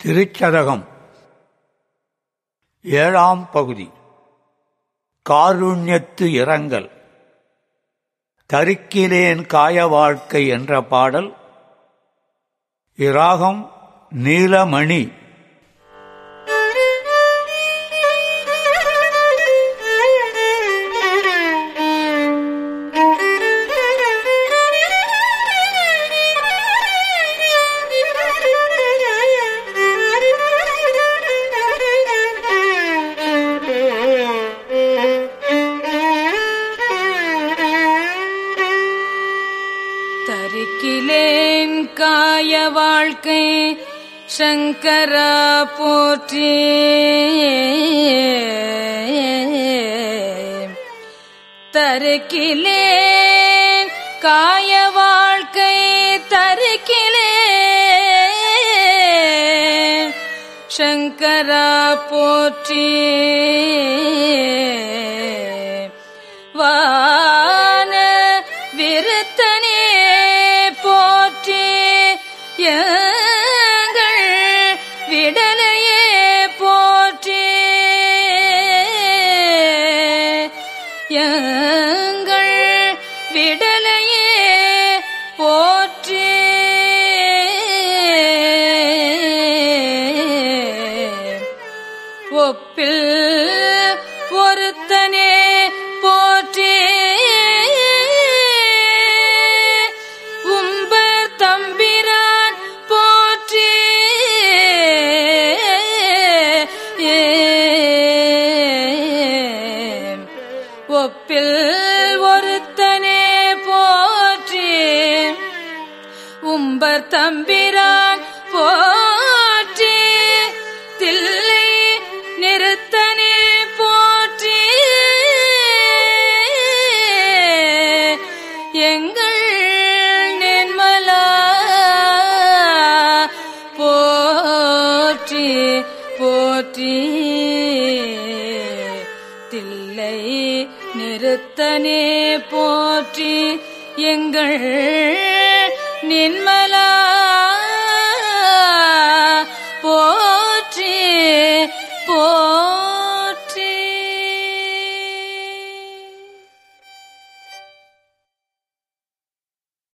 திருச்சதகம் ஏழாம் பகுதி காருண்யத்து இரங்கல் தரிக்கிலேன் காய வாழ்க்கை என்ற பாடல் இராகம் நீலமணி தரிக்கிலேன் காய வாழ்க்கை சங்கரா போற்றி தருக்கிலேன் காய வாழ்க்கை தருக்கிலேன் சங்கரா போற்றி வான விருத்தனே போற்றி எங்கள் விடலையே போற்றி எங்கள் விடலையே போற்றி ஒப்பில் ஒருத்தனே போற்றி உம்பர் தம்பிரான் போற்றி ஒப்பில் ஒருத்தனே போற்றி உம்பர் தம்பிரான் போற்றி தில்லை நிறுத்தனே போற்றி எங்கள் நென்மலா போற்றி போற்றி தில்லை நிறுத்தனே போற்றி எங்கள் நின்மலா